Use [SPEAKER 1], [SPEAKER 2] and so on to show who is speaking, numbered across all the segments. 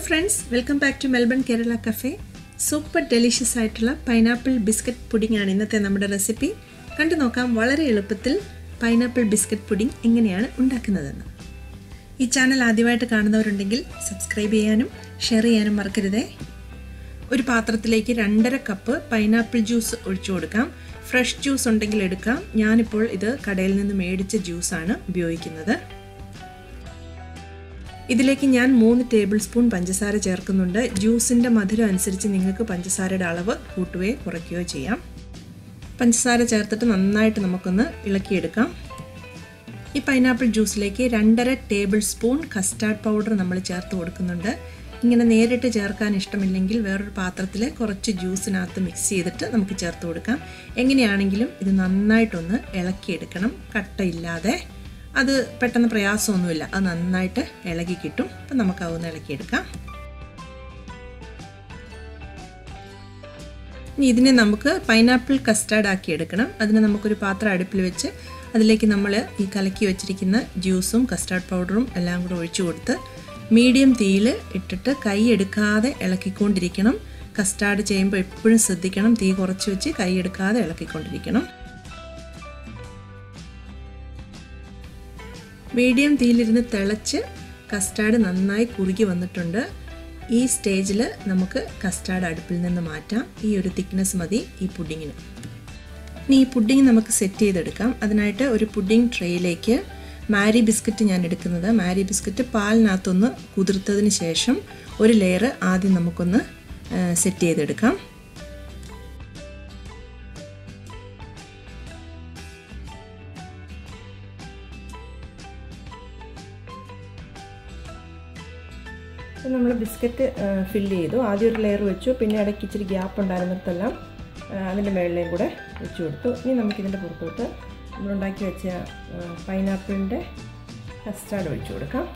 [SPEAKER 1] Friends welcome back to Melbourne Kerala cafe super delicious ആയിട്ടുള്ള pineapple biscuit pudding ആണ് ഇന്നത്തെ നമ്മുടെ റെസിപ്പി കണ്ടു നോക്കാം വളരെ എളുപ്പത്തിൽ പൈനാപ്പിൾ ബിസ്ക്കറ്റ് പുഡിംഗ് എങ്ങനെയാണ് ഉണ്ടാക്കുന്നതെന്ന് ഈ ചാനൽ ആദ്യമായിട്ട് കാണുന്നവരുണ്ടെങ്കിൽ സബ്സ്ക്രൈബ് ചെയ്യാനും ഷെയർ ചെയ്യാനും മറക്കരുതേ ഒരു പാത്രത്തിലേക്ക് രണ്ടര കപ്പ് പൈനാപ്പിൾ ജ്യൂസ് ഒഴിച്ചു കൊടുക്കാം ഫ്രഷ് ജ്യൂസ് ഉണ്ടെങ്കിൽ എടുക്കാം ഞാനിപ്പോൾ ഇത് കടയിൽ നിന്ന് മേടിച്ച ജ്യൂസാണ് ഉപയോഗിക്കുന്നത് ഇതിലേക്ക് ഞാൻ മൂന്ന് ടേബിൾ സ്പൂൺ പഞ്ചസാര ചേർക്കുന്നുണ്ട് ജ്യൂസിൻ്റെ മധുരം അനുസരിച്ച് നിങ്ങൾക്ക് പഞ്ചസാരയുടെ അളവ് കൂട്ടുകയോ കുറയ്ക്കുകയോ ചെയ്യാം പഞ്ചസാര ചേർത്തിട്ട് നന്നായിട്ട് നമുക്കൊന്ന് ഇളക്കിയെടുക്കാം ഈ പൈനാപ്പിൾ ജ്യൂസിലേക്ക് രണ്ടര ടേബിൾ സ്പൂൺ കസ്റ്റാർഡ് പൗഡർ നമ്മൾ ചേർത്ത് കൊടുക്കുന്നുണ്ട് ഇങ്ങനെ നേരിട്ട് ചേർക്കാൻ ഇഷ്ടമില്ലെങ്കിൽ വേറൊരു പാത്രത്തിൽ കുറച്ച് ജ്യൂസിനകത്ത് മിക്സ് ചെയ്തിട്ട് നമുക്ക് ചേർത്ത് കൊടുക്കാം എങ്ങനെയാണെങ്കിലും ഇത് നന്നായിട്ടൊന്ന് ഇളക്കിയെടുക്കണം കട്ടയില്ലാതെ അത് പെട്ടെന്ന് പ്രയാസമൊന്നുമില്ല അത് നന്നായിട്ട് ഇളകി കിട്ടും അപ്പം നമുക്ക് അതൊന്ന് ഇളക്കിയെടുക്കാം ഇനി ഇതിനെ നമുക്ക് പൈനാപ്പിൾ കസ്റ്റാർഡ് ആക്കി എടുക്കണം അതിന് നമുക്കൊരു പാത്രം അടുപ്പിൽ വെച്ച് അതിലേക്ക് നമ്മൾ ഈ കലക്കി വെച്ചിരിക്കുന്ന ജ്യൂസും കസ്റ്റാർഡ് പൗഡറും എല്ലാം കൂടെ ഒഴിച്ചു കൊടുത്ത് മീഡിയം തീയിൽ ഇട്ടിട്ട് കൈ എടുക്കാതെ ഇളക്കിക്കൊണ്ടിരിക്കണം കസ്റ്റാർഡ് ചെയ്യുമ്പോൾ എപ്പോഴും ശ്രദ്ധിക്കണം തീ കുറച്ച് വെച്ച് കൈ എടുക്കാതെ ഇളക്കിക്കൊണ്ടിരിക്കണം മീഡിയം തീയിലിരുന്ന് തിളച്ച് കസ്റ്റാർഡ് നന്നായി കുറുകി വന്നിട്ടുണ്ട് ഈ സ്റ്റേജിൽ നമുക്ക് കസ്റ്റാർഡ് അടുപ്പിൽ നിന്ന് മാറ്റാം ഈ ഒരു തിക്നെസ് മതി ഈ പുഡിങ്ങിന് ഇനി ഈ പുഡിങ് നമുക്ക് സെറ്റ് ചെയ്തെടുക്കാം അതിനായിട്ട് ഒരു പുഡിങ് ട്രേയിലേക്ക് മാരി ബിസ്ക്കറ്റ് ഞാൻ എടുക്കുന്നത് മാരി ബിസ്ക്കറ്റ് പാലിനകത്തൊന്ന് കുതിർത്തതിന് ശേഷം ഒരു ലെയർ ആദ്യം നമുക്കൊന്ന് സെറ്റ് ചെയ്തെടുക്കാം നമ്മൾ ബിസ്ക്കറ്റ് ഫില്ല് ചെയ്തു ആദ്യം ഒരു ലെയർ വെച്ചു പിന്നെ ഇടയ്ക്ക് ഇച്ചിരി ഗ്യാപ്പ് ഉണ്ടായിരുന്നിടത്തെല്ലാം അതിൻ്റെ മുകളിലേയും കൂടെ വെച്ച് കൊടുത്തു ഇനി നമുക്കിതിൻ്റെ പുറത്തോട്ട് നമ്മളുണ്ടാക്കി വെച്ച പൈനാപ്പിളിൻ്റെ കസ്റ്റാർഡ് ഒഴിച്ചു കൊടുക്കാം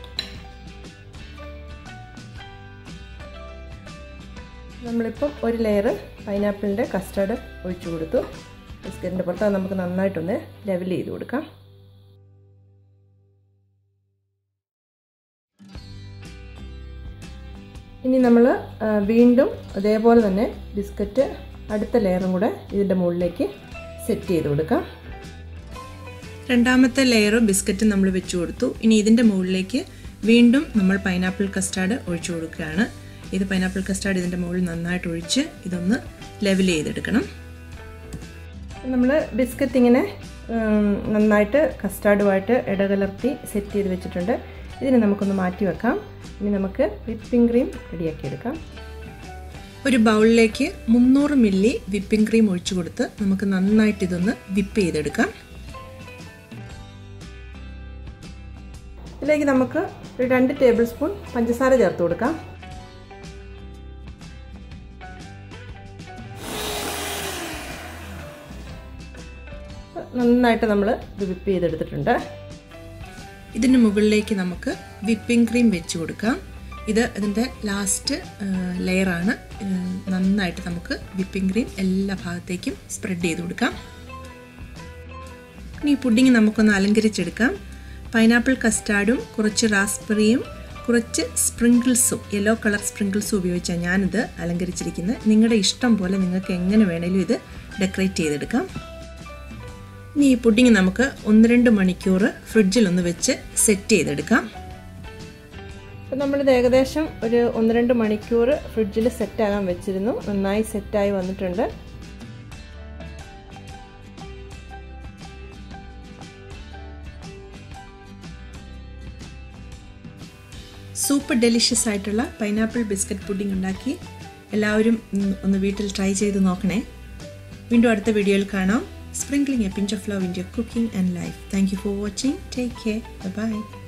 [SPEAKER 1] നമ്മളിപ്പം ഒരു ലെയർ പൈനാപ്പിളിൻ്റെ കസ്റ്റാർഡ് ഒഴിച്ചു കൊടുത്തു ബിസ്ക്കറ്റിൻ്റെ പുറത്ത് അത് നമുക്ക് നന്നായിട്ടൊന്ന് ലെവൽ ചെയ്ത് കൊടുക്കാം ഇനി നമ്മൾ വീണ്ടും അതേപോലെ തന്നെ ബിസ്ക്കറ്റ് അടുത്ത ലെയറും കൂടെ ഇതിൻ്റെ മുകളിലേക്ക് സെറ്റ് ചെയ്ത് കൊടുക്കാം രണ്ടാമത്തെ ലെയർ ബിസ്ക്കറ്റ് നമ്മൾ വെച്ച് കൊടുത്തു ഇനി ഇതിൻ്റെ മുകളിലേക്ക് വീണ്ടും നമ്മൾ പൈനാപ്പിൾ കസ്റ്റാർഡ് ഒഴിച്ചു കൊടുക്കുകയാണ് ഇത് പൈനാപ്പിൾ കസ്റ്റാർഡ് ഇതിൻ്റെ മുകളിൽ നന്നായിട്ട് ഒഴിച്ച് ഇതൊന്ന് ലെവൽ ചെയ്തെടുക്കണം നമ്മൾ ബിസ്ക്കറ്റ് ഇങ്ങനെ നന്നായിട്ട് കസ്റ്റാർഡുമായിട്ട് ഇടകലർത്തി സെറ്റ് ചെയ്ത് വെച്ചിട്ടുണ്ട് ഇതിനെ നമുക്കൊന്ന് മാറ്റി വെക്കാം ഇനി നമുക്ക് വിപ്പിംഗ് ക്രീം റെഡിയാക്കി എടുക്കാം ഒരു ബൗളിലേക്ക് മുന്നൂറ് മില്ലി വിപ്പിംഗ് ക്രീം ഒഴിച്ചു കൊടുത്ത് നമുക്ക് നന്നായിട്ട് ഇതൊന്ന് വിപ്പ് ചെയ്തെടുക്കാം ഇതിലേക്ക് നമുക്ക് ഒരു രണ്ട് ടേബിൾ സ്പൂൺ പഞ്ചസാര ചേർത്ത് കൊടുക്കാം നന്നായിട്ട് നമ്മൾ ഇത് വിപ്പ് ചെയ്തെടുത്തിട്ടുണ്ട് ഇതിന് മുകളിലേക്ക് നമുക്ക് വിപ്പിംഗ് ക്രീം വെച്ച് കൊടുക്കാം ഇത് ഇതിൻ്റെ ലാസ്റ്റ് ലെയറാണ് നന്നായിട്ട് നമുക്ക് വിപ്പിംഗ് ക്രീം എല്ലാ ഭാഗത്തേക്കും സ്പ്രെഡ് ചെയ്ത് കൊടുക്കാം ഇനി ഈ പുഡിങ് നമുക്കൊന്ന് അലങ്കരിച്ചെടുക്കാം പൈനാപ്പിൾ കസ്റ്റാർഡും കുറച്ച് റാസ്ബെറിയും കുറച്ച് സ്പ്രിങ്കിൾസും യെല്ലോ കളർ സ്പ്രിങ്കിൾസും ഉപയോഗിച്ചാണ് ഞാനിത് അലങ്കരിച്ചിരിക്കുന്നത് നിങ്ങളുടെ ഇഷ്ടം പോലെ നിങ്ങൾക്ക് എങ്ങനെ വേണേലും ഇത് ഡെക്കറേറ്റ് ചെയ്തെടുക്കാം ഇനി ഈ പുഡിങ് നമുക്ക് ഒന്ന് രണ്ട് മണിക്കൂർ ഫ്രിഡ്ജിൽ ഒന്ന് വെച്ച് സെറ്റ് ചെയ്തെടുക്കാം അപ്പം നമ്മളിത് ഏകദേശം ഒരു ഒന്ന് രണ്ട് മണിക്കൂർ ഫ്രിഡ്ജിൽ സെറ്റാകാൻ വെച്ചിരുന്നു നന്നായി സെറ്റായി വന്നിട്ടുണ്ട് സൂപ്പർ ഡെലിഷ്യസ് ആയിട്ടുള്ള പൈനാപ്പിൾ ബിസ്ക്കറ്റ് പുഡിംഗ് ഉണ്ടാക്കി എല്ലാവരും ഒന്ന് വീട്ടിൽ ട്രൈ ചെയ്ത് നോക്കണേ വീണ്ടും അടുത്ത വീഡിയോയിൽ കാണാം sprinkling a pinch of love into your cooking and life. Thank you for watching. Take care. Bye bye.